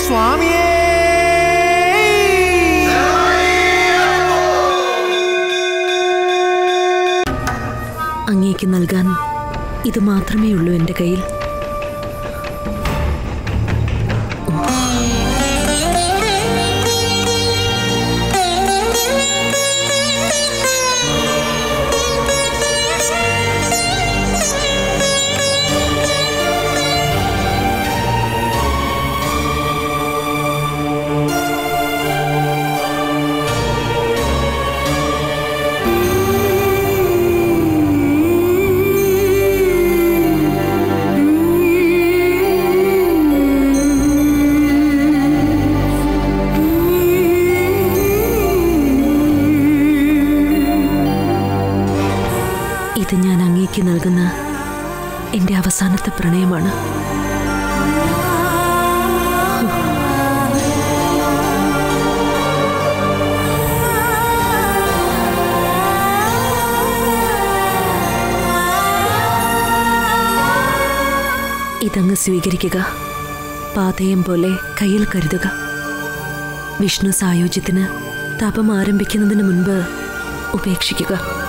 സ്വാമിയേ അങ്ങേക്ക് നൽകാൻ ഇത് മാത്രമേ ഉള്ളൂ എൻ്റെ കയ്യിൽ ഇത് ഞാൻ അങ്ങേക്ക് നൽകുന്ന എൻ്റെ അവസാനത്തെ പ്രണയമാണ് ഇതങ്ങ് സ്വീകരിക്കുക പാതയം പോലെ കയ്യിൽ കരുതുക വിഷ്ണു സായോജ്യത്തിന് തപം ആരംഭിക്കുന്നതിന് മുൻപ് ഉപേക്ഷിക്കുക